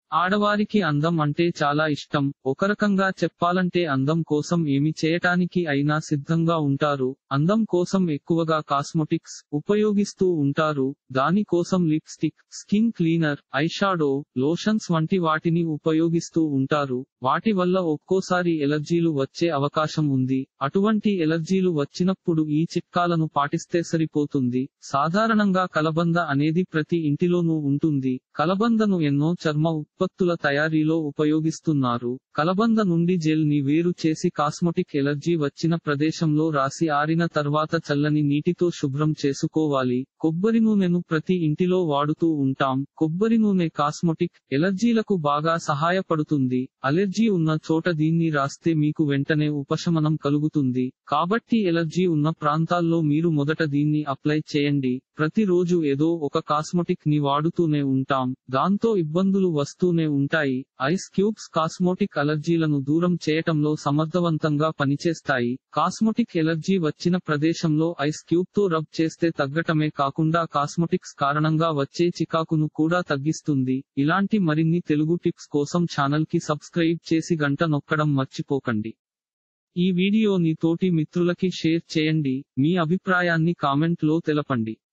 ఆడవారికి అందం అంటే చాలా ఇష్టం ఒక రకంగా చెప్పాలంటే అందం కోసం ఏమి చేయటానికి అయినా సిద్ధంగా ఉంటారు అందం కోసం ఎక్కువగా కాస్మెటిక్స్ ఉపయోగిస్తూ ఉంటారు దాని కోసం lipstick skin cleaner eyeshadow lotions వంటి వాటిని ఉపయోగిస్తూ ఉంటారు వాటి వల్ల ఒక్కోసారి ఎలర్జీలు వచ్చే అవకాశం ఉంది అటువంటి ఎలర్జీలు వచ్చినప్పుడు ఈ చిట్కాలను పాటిస్తే సరిపోతుంది సాధారణంగా కలబంద అనేది ప్రతి ఇంటిలోనూ ఉంటుంది కలబందను ఎన్నో చర్మ ఉత్పత్తుల తయారీలో ఉపయోగిస్తున్నారు కలబంద నుండి జెల్ ని వేరు చేసి కాస్మెటిక్ ఎలర్జీ వచ్చిన ప్రదేశంలో రాసి ఆరిన తర్వాత చల్లని నీటితో శుభ్రం చేసుకోవాలి కొబ్బరి నూనెను ప్రతి ఇంటిలో వాడుతూ ఉంటాం కొబ్బరి నూనె కాస్మెటిక్ ఎలర్జీలకు బాగా సహాయపడుతుంది అలెర్జీ ఉన్న చోట దీన్ని రాస్తే మీకు వెంటనే ఉపశమనం కలుగుతుంది కాబట్టి ఎలర్జీ ఉన్న ప్రాంతాల్లో మీరు మొదట దీన్ని అప్లై చేయండి ప్రతిరోజు ఏదో ఒక కాస్మెటిక్ ని వాడుతూనే ఉంటాం దాంతో ఇబ్బందులు వస్తూనే ఉంటాయి ఐస్ క్యూబ్స్ కాస్మోటిక్ అలర్జీలను దూరం చేయటంలో సమర్థవంతంగా పనిచేస్తాయి కాస్మోటిక్ ఎలర్జీ వచ్చిన ప్రదేశంలో ఐస్ క్యూబ్ తో రబ్ చేస్తే తగ్గటమే కాకుండా కాస్మోటిక్స్ కారణంగా వచ్చే చికాకును కూడా తగ్గిస్తుంది ఇలాంటి మరిన్ని తెలుగు టిప్స్ కోసం ఛానల్ కి సబ్స్క్రైబ్ చేసి గంట నొక్కడం మర్చిపోకండి ఈ వీడియోని తోటి మిత్రులకి షేర్ చేయండి మీ అభిప్రాయాన్ని కామెంట్ లో తెలపండి